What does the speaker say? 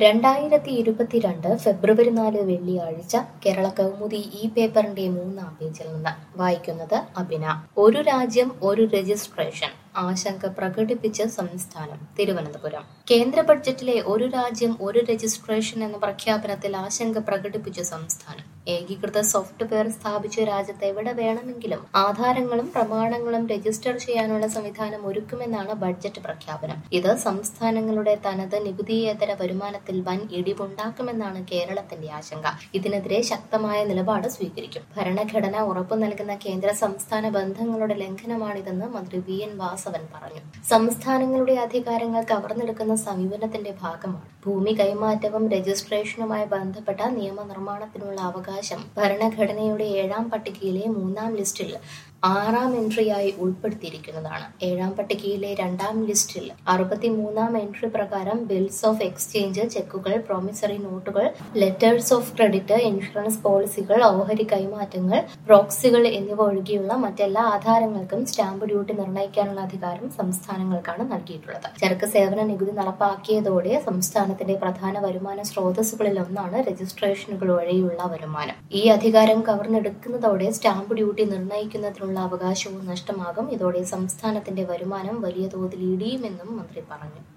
രണ്ടായിരത്തി ഇരുപത്തിരണ്ട് ഫെബ്രുവരി നാല് വെള്ളിയാഴ്ച കേരള കൗമുദി ഈ പേപ്പറിന്റെ മൂന്നാം പേജിൽ നിന്ന് വായിക്കുന്നത് അഭിന ഒരു രാജ്യം ഒരു രജിസ്ട്രേഷൻ ആശങ്ക പ്രകടിപ്പിച്ച് സംസ്ഥാനം തിരുവനന്തപുരം കേന്ദ്ര ബഡ്ജറ്റിലെ ഒരു രാജ്യം ഒരു രജിസ്ട്രേഷൻ എന്ന പ്രഖ്യാപനത്തിൽ ആശങ്ക പ്രകടിപ്പിച്ച് സംസ്ഥാനം ഏകീകൃത സോഫ്റ്റ്വെയർ സ്ഥാപിച്ച് രാജ്യത്ത് എവിടെ വേണമെങ്കിലും ആധാരങ്ങളും പ്രമാണങ്ങളും രജിസ്റ്റർ ചെയ്യാനുള്ള സംവിധാനം ഒരുക്കുമെന്നാണ് ബഡ്ജറ്റ് പ്രഖ്യാപനം ഇത് സംസ്ഥാനങ്ങളുടെ തനത് നികുതിയേതര വരുമാനത്തിൽ വൻ ഇടിവുണ്ടാക്കുമെന്നാണ് കേരളത്തിന്റെ ആശങ്ക ഇതിനെതിരെ ശക്തമായ നിലപാട് സ്വീകരിക്കും ഭരണഘടന ഉറപ്പു നൽകുന്ന കേന്ദ്ര സംസ്ഥാന ബന്ധങ്ങളുടെ ലംഘനമാണിതെന്ന് മന്ത്രി വി എൻ വാസവൻ പറഞ്ഞു സംസ്ഥാനങ്ങളുടെ അധികാരങ്ങൾ കവർന്നെടുക്കുന്ന സമീപനത്തിന്റെ ഭാഗമാണ് ഭൂമി കൈമാറ്റവും രജിസ്ട്രേഷനുമായി ബന്ധപ്പെട്ട നിയമനിർമ്മാണത്തിനുള്ള അവകാശം ഭരണഘടനയുടെ ഏഴാം പട്ടികയിലെ മൂന്നാം ലിസ്റ്റിൽ ആറാം എൻട്രിയായി ഉൾപ്പെടുത്തിയിരിക്കുന്നതാണ് ഏഴാം പട്ടികയിലെ രണ്ടാം ലിസ്റ്റിൽ അറുപത്തിമൂന്നാം എൻട്രി പ്രകാരം ബിൽസ് ഓഫ് എക്സ്ചേഞ്ച് ചെക്കുകൾ പ്രോമിസറി നോട്ടുകൾ ലെറ്റേഴ്സ് ഓഫ് ക്രെഡിറ്റ് ഇൻഷുറൻസ് പോളിസികൾ ഓഹരി കൈമാറ്റങ്ങൾ പ്രോക്സികൾ എന്നിവ ഒഴികെയുള്ള മറ്റെല്ലാ ആധാരങ്ങൾക്കും സ്റ്റാമ്പ് ഡ്യൂട്ടി നിർണ്ണയിക്കാനുള്ള അധികാരം സംസ്ഥാനങ്ങൾക്കാണ് നൽകിയിട്ടുള്ളത് ചരക്ക് സേവന നികുതി നടപ്പാക്കിയതോടെ സംസ്ഥാനത്തിന്റെ പ്രധാന വരുമാന സ്രോതസ്സുകളിൽ ഒന്നാണ് രജിസ്ട്രേഷനുകൾ വഴിയുള്ള വരുമാനം ഈ അധികാരം കവർന്നെടുക്കുന്നതോടെ സ്റ്റാമ്പ് ഡ്യൂട്ടി നിർണ്ണയിക്കുന്നതിനുള്ള അവകാശവും നഷ്ടമാകും ഇതോടെ സംസ്ഥാനത്തിന്റെ വരുമാനം വലിയ തോതിൽ ഇടിയുമെന്നും മന്ത്രി പറഞ്ഞു